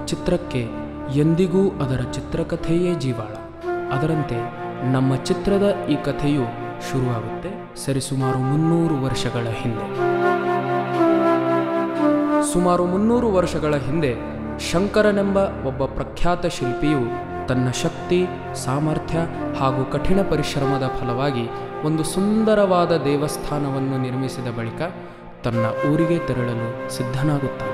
ಚಿತ್ರಕ್ಕೆ ಎಂದಿಗೂ ಅದರ ಚಿತ್ರಕಥೆಯೇ ಜೀವಾಳ ಅದರಂತೆ ನಮ್ಮ ಚಿತ್ರದ ಈ ಕಥೆಯು ಶುರುವಾಗುತ್ತೆ ಸರಿಸುಮಾರು ಮುನ್ನೂರು ವರ್ಷಗಳ ಹಿಂದೆ ಸುಮಾರು ಮುನ್ನೂರು ವರ್ಷಗಳ ಹಿಂದೆ ಶಂಕರನೆಂಬ ಒಬ್ಬ ಪ್ರಖ್ಯಾತ ಶಿಲ್ಪಿಯು ತನ್ನ ಶಕ್ತಿ ಸಾಮರ್ಥ್ಯ ಹಾಗೂ ಕಠಿಣ ಪರಿಶ್ರಮದ ಫಲವಾಗಿ ಒಂದು ಸುಂದರವಾದ ದೇವಸ್ಥಾನವನ್ನು ನಿರ್ಮಿಸಿದ ಬಳಿಕ ತನ್ನ ಊರಿಗೆ ತೆರಳಲು ಸಿದ್ಧನಾಗುತ್ತಾನೆ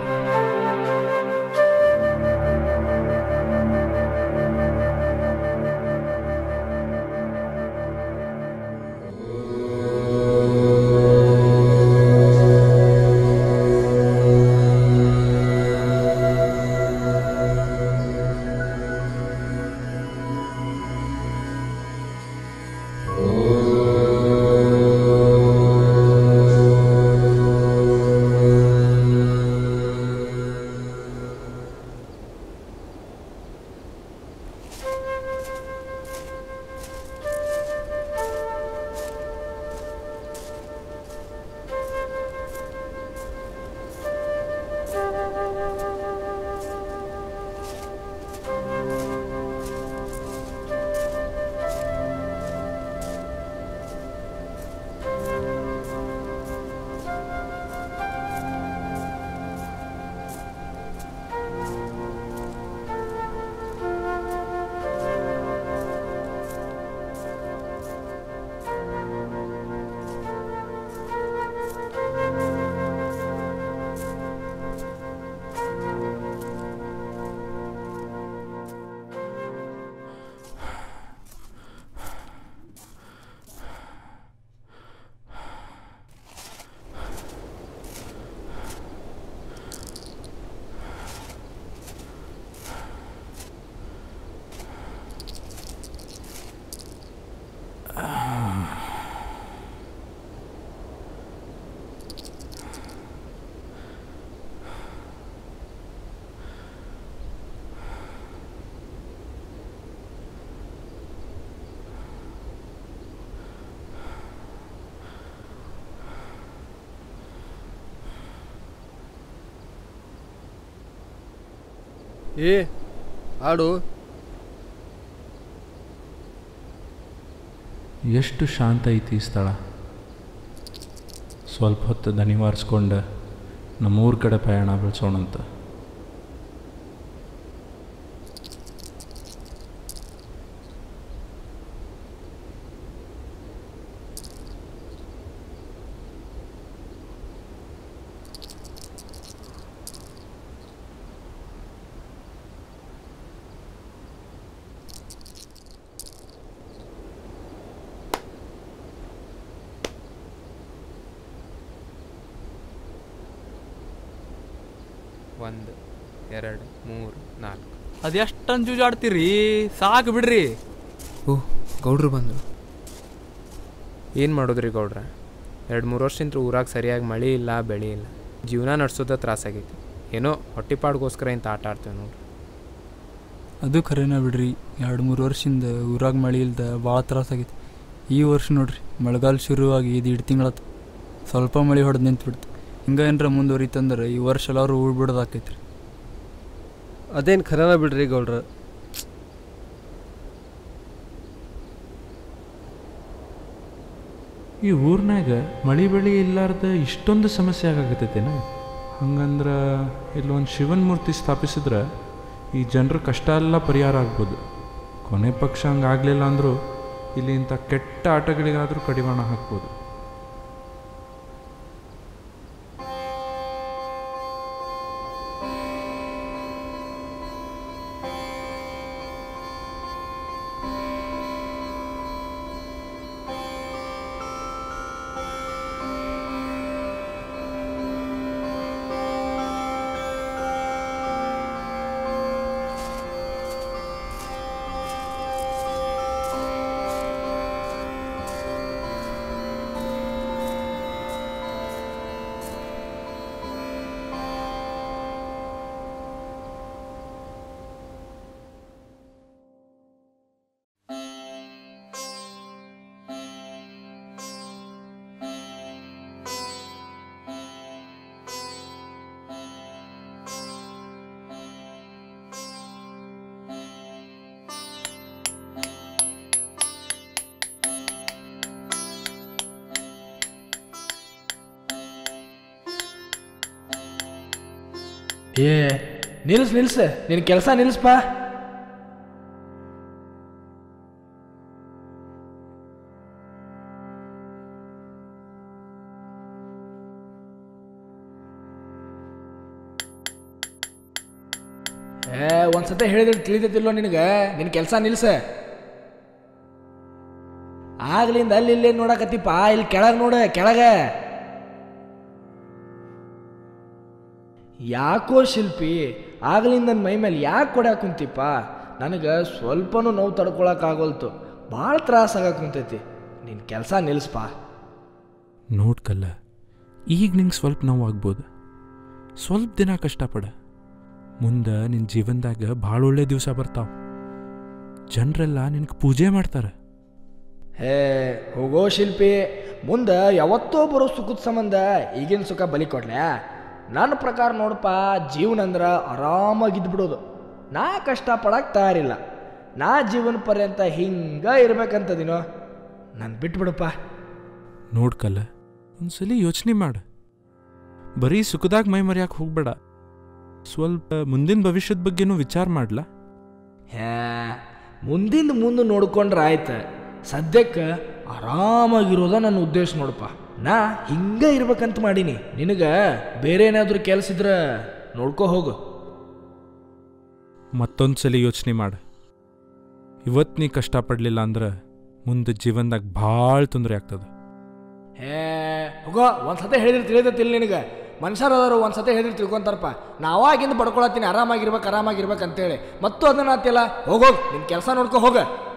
ಏ ಆಡು ಎಷ್ಟು ಶಾಂತ ಐತಿ ಈ ಸ್ಥಳ ಸ್ವಲ್ಪ ಹೊತ್ತು ದನಿವಾರಿಸ್ಕೊಂಡು ನಮ್ಮೂರ ಕಡೆ ಪ್ರಯಾಣ ಬೆಳೆಸೋಣಂತ ಒಂದು ಎರಡು ಮೂರು ನಾಲ್ಕು ಅದೆಷ್ಟಂದು ಜೂಜಾಡ್ತೀರಿ ಸಾಕು ಬಿಡ್ರಿ ಓ ಗೌಡ್ರು ಬಂದರು ಏನು ಮಾಡೋದ್ರಿ ಗೌಡ್ರ ಎರಡು ಮೂರು ವರ್ಷದಿಂದ ಊರಾಗ ಸರಿಯಾಗಿ ಮಳೆ ಇಲ್ಲ ಬೆಳೆ ಇಲ್ಲ ಜೀವನ ನಡ್ಸೋದ ತ್ರಾಸಾಗೈತಿ ಏನೋ ಹೊಟ್ಟಿಪಾಡ್ಗೋಸ್ಕರ ಇಂಥ ಆಟ ಆಡ್ತೇವೆ ನೋಡ್ರಿ ಅದು ಖರೇನ ಬಿಡ್ರಿ ಎರಡು ಮೂರು ವರ್ಷದಿಂದ ಊರಾಗ ಮಳೆ ಇಲ್ದ ಭಾಳ ತ್ರಾಸಾಗೈತಿ ಈ ವರ್ಷ ನೋಡ್ರಿ ಮಳೆಗಾಲ ಶುರುವಾಗಿ ಇದು ಇಡು ತಿಂಗಳತ್ತು ಸ್ವಲ್ಪ ಮಳೆ ಹೊಡೆದು ನಿಂತ್ಬಿಡ್ತು ಹಿಂಗೆ ಏನರ ಮುಂದುವರಿತಂದ್ರೆ ಈ ವರ್ಷ ಎಲ್ಲರೂ ಊಡ್ ಬಿಡೋದಾಕೈತ್ರಿ ಅದೇನು ಖರನ ಬಿಡ್ರಿ ಗೌಡ್ರ ಈ ಊರ್ನಾಗ ಮಳೆ ಬೆಳೆ ಇಲ್ಲಾರ್ದ ಇಷ್ಟೊಂದು ಸಮಸ್ಯೆ ಆಗಾಕತ್ತೈತೇನ ಹಂಗಂದ್ರೆ ಇಲ್ಲೊಂದು ಶಿವನ್ ಮೂರ್ತಿ ಸ್ಥಾಪಿಸಿದ್ರೆ ಈ ಜನರ ಕಷ್ಟ ಎಲ್ಲ ಪರಿಹಾರ ಆಗ್ಬೋದು ಕೊನೆ ಪಕ್ಷ ಹಂಗಾಗಲಿಲ್ಲ ಅಂದರೂ ಇಲ್ಲಿ ಇಂಥ ಕೆಟ್ಟ ಆಟಗಳಿಗಾದರೂ ಕಡಿವಾಣ ಹಾಕ್ಬೋದು ಏ ನಿಲ್ಸ್ ನಿಲ್ಸ ನಿನ್ನ ಕೆಲಸ ನಿಲ್ಸ್ಪ ಏ ಒಂದ್ಸತಿ ಹೇಳಿದ್ರೆ ತಿಳಿತೈತಿಲ್ಲೋ ನಿನಗೆ ನಿನ್ನ ಕೆಲಸ ನಿಲ್ಸ ಆಗ್ಲಿಂದ ಅಲ್ಲಿ ಇಲ್ಲೇ ನೋಡಕತ್ತಿಪ್ಪ ಇಲ್ಲಿ ಕೆಳಗೆ ನೋಡ ಕೆಳಗೆ ಯಾಕೋ ಶಿಲ್ಪಿ ಆಗ್ಲಿಂದ ನನ್ನ ಮೈ ಮೇಲೆ ಯಾಕೆ ಕೊಡ್ಯಾಕ ಕುಂತಿಪ್ಪ ನನಗೆ ಸ್ವಲ್ಪನೂ ನೋವು ತಡ್ಕೊಳಕ್ಕಾಗೋಲ್ತು ಭಾಳ ತ್ರಾಸ ಆಗಕ್ಕೆ ಕುಂತೈತಿ ನಿನ್ನ ಕೆಲಸ ನಿಲ್ಲಿಸ್ಪ ನೋಡ್ಕಲ್ಲ ಈಗ ನಿಂಗೆ ಸ್ವಲ್ಪ ನೋವು ಆಗ್ಬೋದು ಸ್ವಲ್ಪ ದಿನ ಕಷ್ಟಪಡ ಮುಂದೆ ನಿನ್ನ ಜೀವನದಾಗ ಭಾಳ ಒಳ್ಳೆ ದಿವಸ ಬರ್ತಾವ ಜನರೆಲ್ಲ ನಿನಗೆ ಪೂಜೆ ಮಾಡ್ತಾರೆ ಹೇ ಹೋಗೋ ಶಿಲ್ಪಿ ಮುಂದೆ ಯಾವತ್ತೋ ಬರೋ ಸುಖದ ಸಂಬಂಧ ಈಗಿನ ಸುಖ ಬಲಿ ಕೊಡ್ಲೆ ನನ್ನ ಪ್ರಕಾರ ನೋಡಪ್ಪ ಜೀವನ ಅಂದ್ರೆ ಆರಾಮಾಗಿದ್ದು ಬಿಡೋದು ನಾ ಕಷ್ಟಪಡಕ್ಕೆ ತಯಾರಿಲ್ಲ ನಾ ಜೀವನ ಪರ್ಯಂತ ಹಿಂಗ ಇರ್ಬೇಕಂತದಿನೋ ನಾನು ಬಿಟ್ಬಿಡಪ್ಪ ನೋಡ್ಕಲ್ಲ ಒಂದ್ಸಲಿ ಯೋಚನೆ ಮಾಡು ಬರೀ ಸುಖದಾಗ ಮೈ ಮರ್ಯಾಕೆ ಹೋಗ್ಬೇಡ ಸ್ವಲ್ಪ ಮುಂದಿನ ಭವಿಷ್ಯದ ಬಗ್ಗೆನೂ ವಿಚಾರ ಮಾಡ್ಲಾ ಹೇ ಮುಂದಿಂದ ಮುಂದೆ ನೋಡ್ಕೊಂಡ್ರೆ ಆಯ್ತು ಸದ್ಯಕ್ಕೆ ಆರಾಮಾಗಿರೋದ ನನ್ನ ಉದ್ದೇಶ ನೋಡಪ್ಪ ನಾ ಹಿಂಗ ಇರ್ಬೇಕಂತ ಮಾಡೀನಿ ನಿನಗೆ ಬೇರೆ ಏನಾದರೂ ಕೆಲಸ ಇದ್ರೆ ನೋಡ್ಕೋ ಹೋಗು ಮತ್ತೊಂದು ಸಲ ಯೋಚನೆ ಮಾಡು ಇವತ್ತು ನೀ ಕಷ್ಟಪಡಲಿಲ್ಲ ಅಂದ್ರೆ ಮುಂದೆ ಜೀವನದಾಗ ಭಾಳ ತೊಂದರೆ ಆಗ್ತದೆ ಹೇ ಹೋಗೋ ಒಂದ್ಸತಿ ಹೇಳಿದ್ರೆ ತಿಳಿದತ್ತಿಲ್ಲ ನಿನಗೆ ಮನುಷ್ಯರದಾರು ಒಂದ್ಸತಿ ಹೇಳಿದ್ರೆ ತಿಳ್ಕೊಂತಾರಪ್ಪ ನಾವಾಗಿಂದ ಬಡ್ಕೊಳತ್ತೀನಿ ಆರಾಮಾಗಿರ್ಬೇಕು ಆರಾಮಾಗಿರ್ಬೇಕು ಅಂತೇಳಿ ಮತ್ತು ಅದನ್ನ ಆತಿಲ್ಲ ಹೋಗೋಗ್ ನಿನ್ನ ಕೆಲಸ ನೋಡ್ಕೊ ಹೋಗ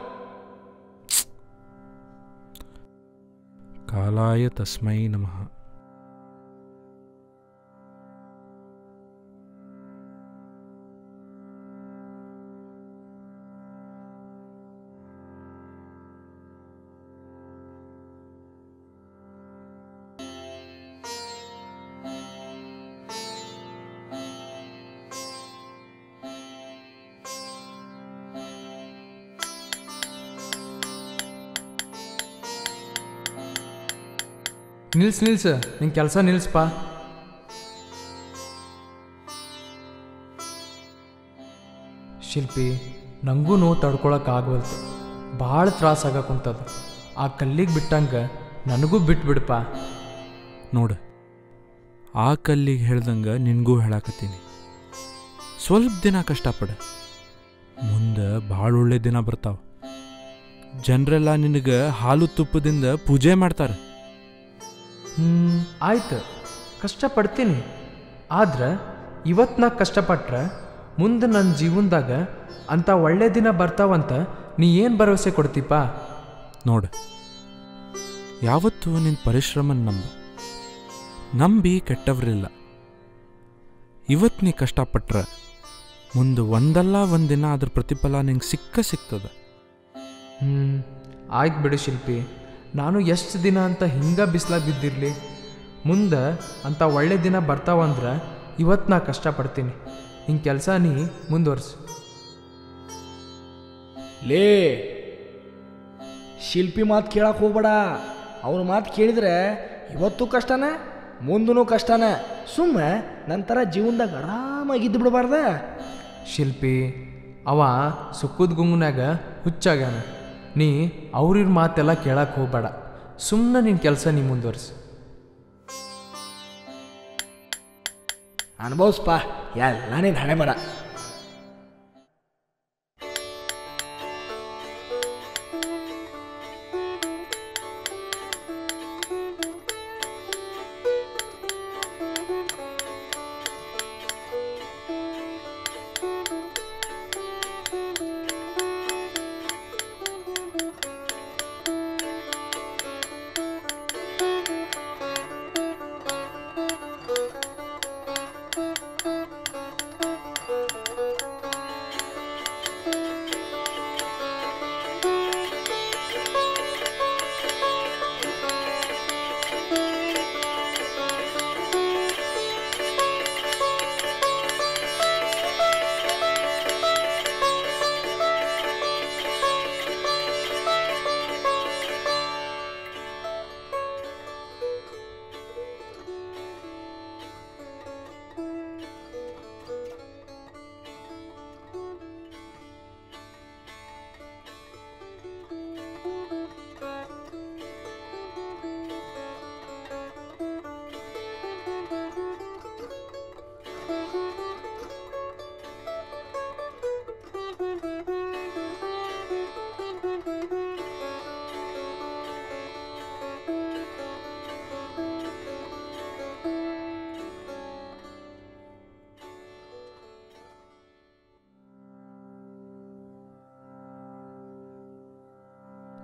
ಕಾಲಾಯ ತಸ್ಮೈ ನಮಃ ನಿಲ್ಸ್ ನಿಲ್ಸ ನಿನ್ನ ಕೆಲಸ ನಿಲ್ಸ್ಪ ಶಿಲ್ಪಿ ನನಗೂ ನೋವು ತಡ್ಕೊಳಕ್ಕಾಗವಲ್ತು ಭಾಳ ತ್ರಾಸ ಆಗಕ್ಕುಂತದ ಆ ಕಲ್ಲಿಗೆ ಬಿಟ್ಟಂಗೆ ನನಗೂ ಬಿಟ್ಬಿಡಪ್ಪ ನೋಡು ಆ ಕಲ್ಲಿಗೆ ಹೇಳ್ದಂಗೆ ನಿನಗೂ ಹೇಳಾಕತ್ತೀನಿ ಸ್ವಲ್ಪ ದಿನ ಕಷ್ಟಪಡ ಮುಂದೆ ಭಾಳ ಒಳ್ಳೆ ದಿನ ಬರ್ತಾವ ಜನರೆಲ್ಲ ನಿನಗೆ ಹಾಲು ತುಪ್ಪದಿಂದ ಪೂಜೆ ಮಾಡ್ತಾರೆ ಹ್ಞೂ ಆಯ್ತು ಕಷ್ಟಪಡ್ತೀನಿ ಆದ್ರೆ ಇವತ್ತು ನಾ ಕಷ್ಟಪಟ್ರೆ ಮುಂದೆ ನನ್ನ ಜೀವನದಾಗ ಅಂಥ ಒಳ್ಳೆ ದಿನ ಬರ್ತಾವಂತ ನೀ ಏನು ಭರವಸೆ ಕೊಡ್ತೀಪ ನೋಡು ಯಾವತ್ತೂ ನಿನ್ನ ಪರಿಶ್ರಮನ ನಂಬ ನಂಬಿ ಕೆಟ್ಟವ್ರಿಲ್ಲ ಇವತ್ತು ನೀ ಕಷ್ಟಪಟ್ರೆ ಮುಂದೆ ಒಂದಲ್ಲ ಒಂದಿನ ಅದ್ರ ಪ್ರತಿಫಲ ನಿಂಗೆ ಸಿಕ್ಕ ಸಿಗ್ತದ ಹ್ಞೂ ಆಯ್ತು ಬಿಡು ಶಿಲ್ಪಿ ನಾನು ಎಷ್ಟು ದಿನ ಅಂತ ಹಿಂಗೆ ಬಿಸ್ಲಾಗ ಬಿದ್ದಿರಲಿ ಮುಂದೆ ಅಂಥ ಒಳ್ಳೆ ದಿನ ಬರ್ತಾವಂದ್ರೆ ಇವತ್ತು ನಾ ಕಷ್ಟಪಡ್ತೀನಿ ನಿನ್ನ ಕೆಲಸ ನೀ ಮುಂದುವರ್ಸು ಲೇ ಶಿಲ್ಪಿ ಮಾತು ಕೇಳಕ್ಕೆ ಹೋಗ್ಬೇಡ ಅವನ ಮಾತು ಕೇಳಿದ್ರೆ ಇವತ್ತು ಕಷ್ಟನ ಮುಂದೂ ಕಷ್ಟನ ಸುಮ್ಮ ನಂತರ ಜೀವನದಾಗ ಆರಾಮಾಗಿದ್ದು ಬಿಡಬಾರ್ದ ಶಿಲ್ಪಿ ಅವ ಸುಕ್ಕದ ಗುಂಗುನಾಗ ಹುಚ್ಚಾಗ್ಯಾನ ನೀ ಅವ್ರಿವ್ರ ಮಾತೆಲ್ಲ ಕೇಳಕ್ಕೆ ಹೋಗ್ಬೇಡ ಸುಮ್ಮನೆ ನಿನ್ನ ಕೆಲಸ ನೀ ಮುಂದುವರ್ಸು ಅನುಭವಿಸ್ಪ ಎಲ್ಲ ನೀನು ಹಣೆ ಬರ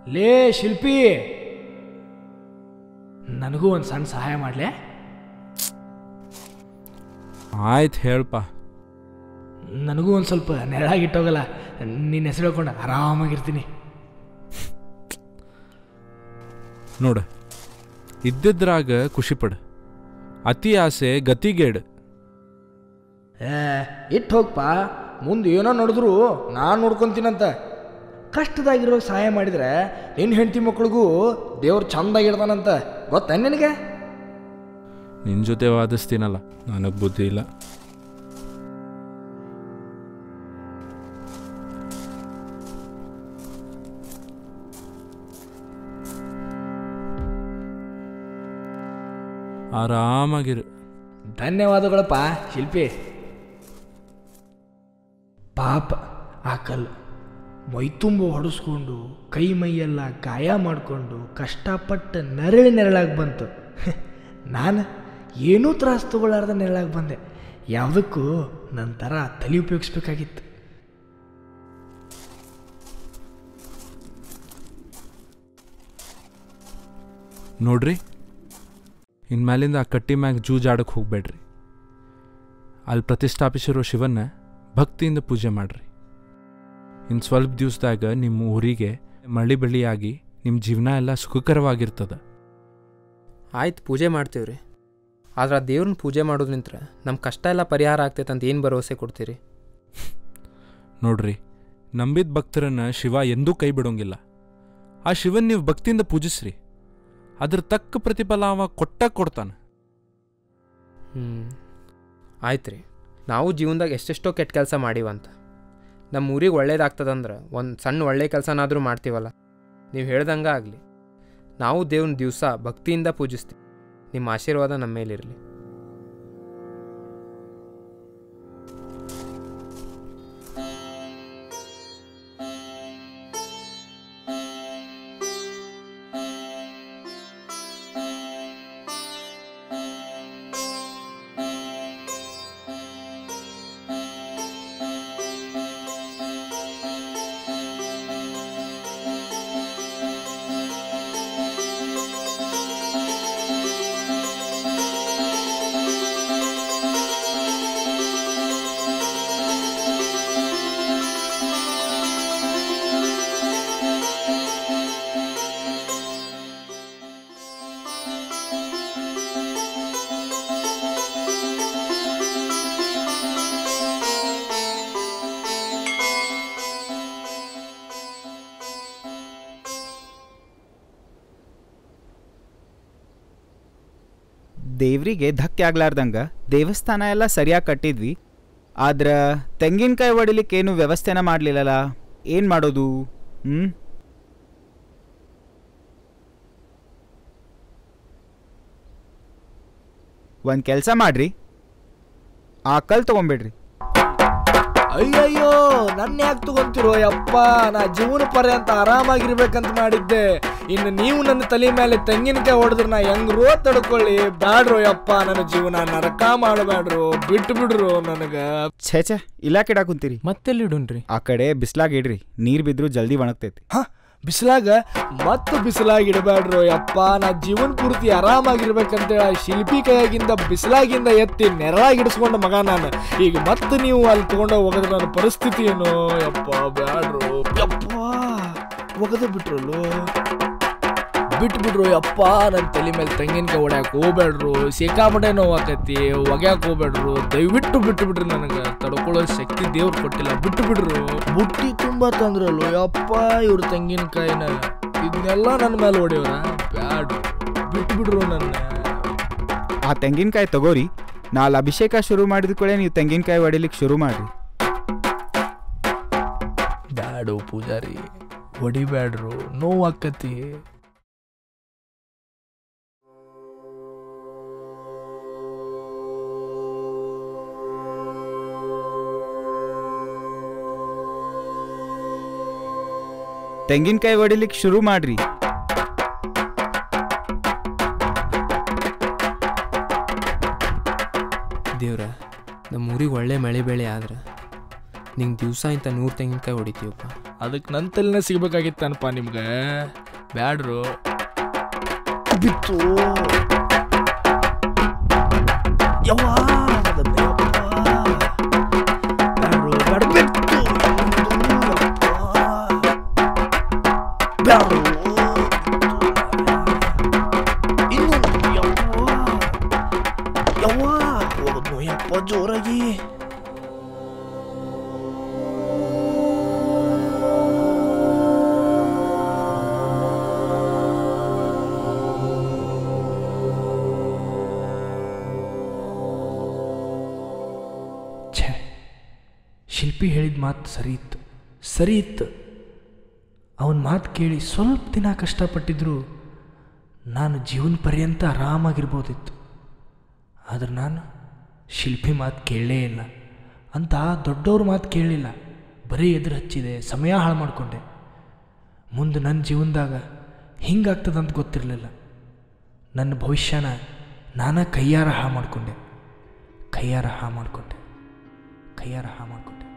ಲೇ ಶಿಲ್ಪಿ ನನಗೂ ಒಂದು ಸಣ್ಣ ಸಹಾಯ ಮಾಡಲೇ ಆಯ್ತು ಹೇಳಪ್ಪ ನನಗೂ ಒಂದು ಸ್ವಲ್ಪ ನೆರಳಾಗಿಟ್ಟೋಗಲ್ಲ ನಿನ್ನ ಹೆಸರು ಹೇಳ್ಕೊಂಡು ಆರಾಮಾಗಿರ್ತೀನಿ ನೋಡು ಇದ್ದಿದ್ರಾಗ ಖುಷಿಪಡು ಅತಿ ಆಸೆ ಗತಿಗೇಡು ಏ ಇಟ್ಟು ಹೋಗ್ಪ ಮುಂದೆ ಏನೋ ನೋಡಿದ್ರು ನಾನು ನೋಡ್ಕೊಂತೀನಂತ ಕಷ್ಟದಾಗಿರೋ ಸಹಾಯ ಮಾಡಿದ್ರೆ ನಿನ್ನ ಹೆಂಡತಿ ಮಕ್ಳಿಗೂ ದೇವ್ರು ಚಂದಾಗಿಡ್ತಾನಂತ ಗೊತ್ತಾ ನಿನಗೆ ನಿನ್ನ ಜೊತೆ ವಾದಿಸ್ತೀನಲ್ಲ ನನಗೆ ಬುದ್ಧಿ ಇಲ್ಲ ಆರಾಮಾಗಿರು ಧನ್ಯವಾದಗಳಪ್ಪ ಶಿಲ್ಪಿ ಪಾಪ ಆ ಕಲ್ಲು ಮೈತುಂಬ ಹೊಡೆಸ್ಕೊಂಡು ಕೈ ಮೈಯೆಲ್ಲ ಗಾಯ ಮಾಡಿಕೊಂಡು ಕಷ್ಟಪಟ್ಟು ನೆರಳು ನೆರಳಾಗಿ ಬಂತು ನಾನು ಏನೂ ತ್ರಾಸು ತಗೊಳ್ಳಾರ್ದ ನೆರಳಾಗಿ ಬಂದೆ ಯಾವುದಕ್ಕೂ ನನ್ನ ಥರ ತಲೆ ಉಪಯೋಗಿಸ್ಬೇಕಾಗಿತ್ತು ನೋಡ್ರಿ ಇನ್ಮೇಲಿಂದ ಆ ಕಟ್ಟಿ ಮ್ಯಾಗ ಜೂಜಾಡಕ್ಕೆ ಹೋಗ್ಬೇಡ್ರಿ ಅಲ್ಲಿ ಪ್ರತಿಷ್ಠಾಪಿಸಿರೋ ಶಿವನ್ನ ಭಕ್ತಿಯಿಂದ ಪೂಜೆ ಮಾಡ್ರಿ ಇನ್ನು ಸ್ವಲ್ಪ ದಿವಸದಾಗ ನಿಮ್ಮ ಊರಿಗೆ ಮಳಿ ಬೆಳಿಯಾಗಿ ನಿಮ್ಮ ಜೀವನ ಎಲ್ಲ ಸುಖಕರವಾಗಿರ್ತದ ಆಯ್ತು ಪೂಜೆ ಮಾಡ್ತೀವಿ ರೀ ಆದ್ರೆ ಆ ದೇವ್ರನ್ನ ಪೂಜೆ ಮಾಡೋದ್ರಿಂತ ನಮ್ಮ ಕಷ್ಟ ಎಲ್ಲ ಪರಿಹಾರ ಆಗ್ತೈತೆ ಅಂತ ಏನು ಭರವಸೆ ಕೊಡ್ತೀರಿ ನೋಡ್ರಿ ನಂಬಿದ ಭಕ್ತರನ್ನ ಶಿವ ಎಂದೂ ಕೈ ಬಿಡೋಂಗಿಲ್ಲ ಆ ಶಿವನ್ ನೀವು ಭಕ್ತಿಯಿಂದ ಪೂಜಿಸ್ರಿ ಅದ್ರ ತಕ್ಕ ಪ್ರತಿಫಲ ಅವ ಕೊಟ್ಟ ಕೊಡ್ತಾನೆ ಹ್ಞೂ ಆಯ್ತು ರೀ ನಾವು ಜೀವನದಾಗ ಎಷ್ಟೆಷ್ಟೋ ಕೆಟ್ಟ ಕೆಲಸ ಮಾಡೀವಂತ ನಮ್ಮ ಊರಿಗೆ ಒಳ್ಳೇದಾಗ್ತದಂದ್ರೆ ಒಂದು ಸಣ್ಣ ಒಳ್ಳೆ ಕೆಲಸನಾದರೂ ಮಾಡ್ತೀವಲ್ಲ ನೀವು ಹೇಳ್ದಂಗೆ ಆಗಲಿ ನಾವು ದೇವ್ರನ್ನ ದಿವಸ ಭಕ್ತಿಯಿಂದ ಪೂಜಿಸ್ತೀವಿ ನಿಮ್ಮ ಆಶೀರ್ವಾದ ನಮ್ಮ ಮೇಲಿರಲಿ ದೇವ್ರಿಗೆ ಧಕ್ಕೆ ಆಗ್ಲಾರ್ದಂಗ ದೇವಸ್ಥಾನ ಎಲ್ಲ ಸರಿಯಾಗಿ ಕಟ್ಟಿದ್ವಿ ಆದ್ರೆ ತೆಂಗಿನಕಾಯಿ ಹೊಡಿಲಿಕ್ಕೆ ಏನು ವ್ಯವಸ್ಥೆನ ಮಾಡಲಿಲ್ಲಲ್ಲ ಏನು ಮಾಡೋದು ಹ್ಞೂ ಒಂದು ಕೆಲಸ ಮಾಡ್ರಿ ಆ ಕಲ್ ತೊಗೊಂಬಿಡ್ರಿ ಅಯ್ಯಯ್ಯೋ ನನ್ನ ಯಾಕೆ ತಗೊಂತಿರೋ ಯಪ್ಪ ನಾ ಜೀವನ ಪರ್ಯಂತ ಆರಾಮಾಗಿರ್ಬೇಕಂತ ಮಾಡಿದ್ದೆ ಇನ್ನು ನೀವು ನನ್ನ ತಲೆ ಮೇಲೆ ತೆಂಗಿನಕಾಯಿ ಹೊಡೆದ್ರೆ ನಾ ಹೆಂಗ್ ರೋ ತಡ್ಕೊಳ್ಳಿ ಬ್ಯಾಡ್ರೋ ಯಪ್ಪ ನನ್ನ ಜೀವನ ನರಕ ಮಾಡಬೇಡ್ರು ಬಿಟ್ಟು ಬಿಡ್ರು ನನಗ ಛೇ ಛೇ ಇಲ್ಲ ಕೆಡಾ ಕುಂತೀರಿ ಮತ್ತೆಲ್ಲಿಡುನ್ರಿ ಆ ಕಡೆ ಬಿಸ್ಲಾಗ ಇಡ್ರಿ ನೀರು ಬಿದ್ದರೂ ಜಲ್ದಿ ಒಣಗ್ತೈತಿ ಹ ಬಿಸಿಲಾಗ ಮತ್ತು ಬಿಸಿಲಾಗಿ ಇಡಬೇಡ್ರು ಯಪ್ಪ ನಾ ಜೀವನ ಪೂರ್ತಿ ಆರಾಮಾಗಿರ್ಬೇಕಂತೇಳಿ ಆ ಶಿಲ್ಪಿ ಕೈಯಾಗಿಂದ ಬಿಸಿಲಾಗಿಂದ ಎತ್ತಿ ನೆರಳಾಗಿಡಿಸ್ಕೊಂಡ ಮಗ ನಾನು ಈಗ ಮತ್ತೆ ನೀವು ಅಲ್ಲಿ ತಗೊಂಡ ಹೋಗಿದ್ರೆ ನನ್ನ ಪರಿಸ್ಥಿತಿ ಏನು ಯಪ್ಪ ಬ್ಯಾಡ್ರು ಯಪ್ಪ ಒಗದು ಬಿಟ್ರಲ್ಲೋ ಬಿಟ್ಟು ಬಿಡ್ರು ಯಪ್ಪ ನನ್ನ ತಲೆ ಮೇಲೆ ತೆಂಗಿನಕಾಯಿ ಹೊಡ್ಯಾಕ ಹೋಗ್ಬೇಡ್ರು ಸಿಕ್ಕಾಪಟ್ಟೆ ನೋವು ಆಕೈತಿ ಒಗ್ಯಾಕ ಹೋಗ್ಬೇಡ್ರು ದಯವಿಟ್ಟು ಬಿಟ್ಟು ಬಿಡ್ರಿ ನನಗೆ ತಡ್ಕೊಳ್ಳೋ ಶಕ್ತಿ ದೇವ್ರು ಕೊಟ್ಟಿಲ್ಲ ಬಿಟ್ಟು ಬಿಡ್ರು ಬುಟ್ಟಿ ತುಂಬಾ ತಂದ್ರಲ್ವ ಯಪ್ಪ ಇವ್ರ ತೆಂಗಿನಕಾಯಿನ ಇದನ್ನೆಲ್ಲ ನನ್ನ ಮೇಲೆ ಹೊಡೆಯೋರ ಬ್ಯಾಡ್ರು ಬಿಟ್ಟು ಬಿಡ್ರು ನನ್ನ ಆ ತೆಂಗಿನಕಾಯಿ ತಗೋರಿ ನಾಲ್ ಅಭಿಷೇಕ ಶುರು ಮಾಡಿದ ಕೂಡ ನೀವು ತೆಂಗಿನಕಾಯಿ ಹೊಡಿಲಿಕ್ಕೆ ಶುರು ಮಾಡ್ರಿ ಬ್ಯಾಡು ಪೂಜಾರಿ ಹೊಡಿಬ್ಯಾಡ್ರು ನೋವು ಆಕತಿ ತೆಂಗಿನಕಾಯಿ ಹೊಡಿಲಿಕ್ಕೆ ಶುರು ಮಾಡ್ರಿ ದೇವ್ರ ನಮ್ಮ ಊರಿಗೆ ಒಳ್ಳೆ ಮಳೆ ಬೆಳೆ ಆದ್ರೆ ನಿಂಗೆ ದಿವಸ ಇಂಥ ನೂರು ತೆಂಗಿನಕಾಯಿ ಹೊಡಿತೀವಪ್ಪ ಅದಕ್ಕೆ ನನ್ನ ತಲೆನೇ ಸಿಗ್ಬೇಕಾಗಿತ್ತನಪ್ಪ ನಿಮ್ಗೆ ಬ್ಯಾಡ್ರು ಬಿತ್ತು ಯವ್ವಾ, ಅದನ್ನ ಯವ್ವಾ. ಬ್ಯಾಡ್ರು, ಬ್ಯಾಡ, ಬಿತ್ತು. ಯವ್ವಾ. ಬ್ಯಾಡ್ರು. ಇನ್ನೊಂದು ಯವ್ವಾ. ಯವ್ವಾ, ಹೋದ್ನು ಯಪ್ಪ ಜೋರಾಗಿ ಛೇ ಶಿಲ್ಪಿ ಹೇಳಿದ ಮಾತು ಸರಿ ಇತ್ತು ಸರಿ ಇತ್ತು ಅವನ ಮಾತು ಕೇಳಿ ಸ್ವಲ್ಪ ದಿನ ಕಷ್ಟಪಟ್ಟಿದ್ರು ನಾನು ಜೀವನ ಪರ್ಯಂತ ಆರಾಮಾಗಿರ್ಬೋದಿತ್ತು ಆದ್ರೆ ನಾನು ಶಿಲ್ಪಿ ಮಾತು ಕೇಳಲೇ ಇಲ್ಲ ಅಂತ ದೊಡ್ಡವ್ರ ಮಾತು ಕೇಳಲಿಲ್ಲ ಬರೀ ಎದುರು ಹಚ್ಚಿದೆ ಸಮಯ ಹಾಳು ಮಾಡಿಕೊಂಡೆ ಮುಂದೆ ನನ್ನ ಜೀವನದಾಗ ಹಿಂಗಾಗ್ತದಂತ ಗೊತ್ತಿರಲಿಲ್ಲ ನನ್ನ ಭವಿಷ್ಯನ ನಾನೇ ಕೈಯಾರ ಹಾ ಮಾಡಿಕೊಂಡೆ ಕೈಯಾರ ಹಾ ಮಾಡಿಕೊಂಡೆ ಕೈಯಾರ ಹಾ ಮಾಡಿಕೊಂಡೆ